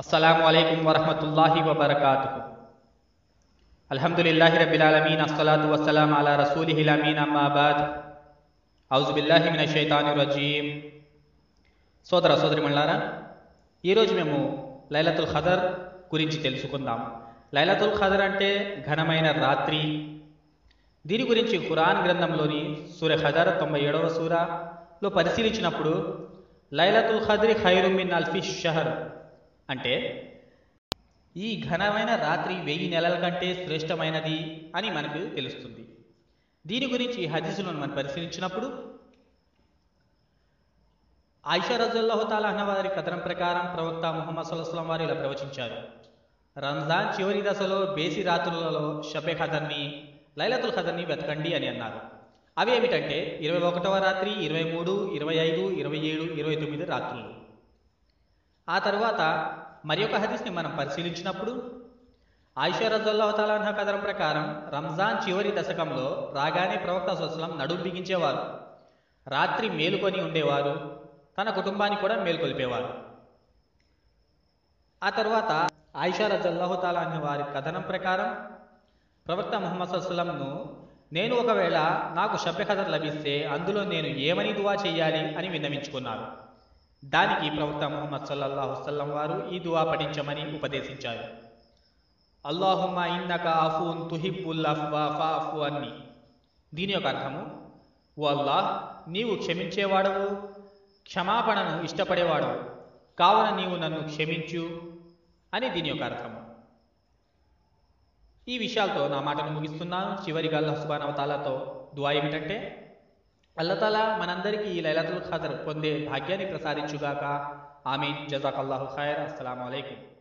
అస్సలాము అలైకుం వరహమతుల్లాహి వబర్కాతుహు అల్హమ్దులిల్లాహి రబ్బిల్ ఆలమీన్ అస్సలాతు వస్సలాం అలా రసూలిహిల్ అమీన్ అమ్మా బాద్ ఔజు బిల్లాహి మినష్ షైతానిర్ రజీం సోదర సోదరిమణులారా ఈరోజు మేము లైలతుల్ ఖదర్ గురించి తెలుసుకుందాం లైలతుల్ ఖదర్ అంటే ఘనమైన రాత్రి దీని గురించి ఖురాన్ గ్రంథంలోని సూర్య ఖదర్ తొంభై ఏడవ సూరాలో పరిశీలించినప్పుడు లైలతుల్ ఖద్రి ఖైరు మిన్ అల్ఫి షహర్ అంటే ఈ ఘనమైన రాత్రి వెయ్యి నెలల కంటే శ్రేష్టమైనది అని మనకు తెలుస్తుంది దీని గురించి హదీసులను మనం పరిశీలించినప్పుడు ఆయిషా రజల్లాహు తాలా అన్న వారి కథనం ప్రకారం ప్రవక్త ముహమ్మద్ సుల్లాం వారు ఇలా ప్రవచించారు రంజాన్ చివరి దశలో బేసి రాత్రులలో షబె ఖదర్ని లైలతుల్ ఖదర్ని వెతకండి అని అన్నారు అవి ఏమిటంటే ఇరవై ఒకటవ రాత్రి ఇరవై మూడు ఇరవై ఐదు ఇరవై ఏడు ఇరవై తొమ్మిది రాత్రులు ఆ తర్వాత మరి ఒక హదీస్ని మనం పరిశీలించినప్పుడు ఆయిషా రజల్లాహు తాలా కథనం ప్రకారం రంజాన్ చివరి దశకంలో రాగానే ప్రవక్త సుస్లం నడుం బిగించేవారు రాత్రి మేలుకొని ఉండేవారు తన కుటుంబాన్ని కూడా మేల్కొల్పేవారు ఆ తర్వాత ఆయిషా రజల్లాహు తాలా అనే వారి కథనం ప్రకారం ప్రవక్త ముహమ్మద్ సల్లంను నేను ఒకవేళ నాకు షబ్బె ఖదర్ లభిస్తే అందులో నేను ఏమని దువా చేయాలి అని విన్నవించుకున్నారు దానికి ప్రవక్త ముహమ్మద్ సల్లల్లాహు సల్లం వారు ఈ దువా పఠించమని ఉపదేశించారు అల్లాహుమ్మా ఇన్నక అఫూన్ తుహిబ్బుల్ అఫ్వా ఫాఫు అన్ని దీని యొక్క అర్థము ఓ అల్లాహ్ నీవు క్షమించేవాడవు క్షమాపణను ఇష్టపడేవాడు కావున నీవు నన్ను క్షమించు అని దీని యొక్క అర్థము ఈ విషయాలతో నా మాటను ముగిస్తున్నాను చివరిగా అల్లాహ్ సుబాన్ తాలాతో దువా ఏమిటంటే అల్లతాలా మనందరికీ ఈ లైలతుల్ ఖదర్ పొందే భాగ్యాన్ని ప్రసాదించుగాక ఆమీన్ జజాక్ అల్లాహు ఖైర్ అస్సలం అయికం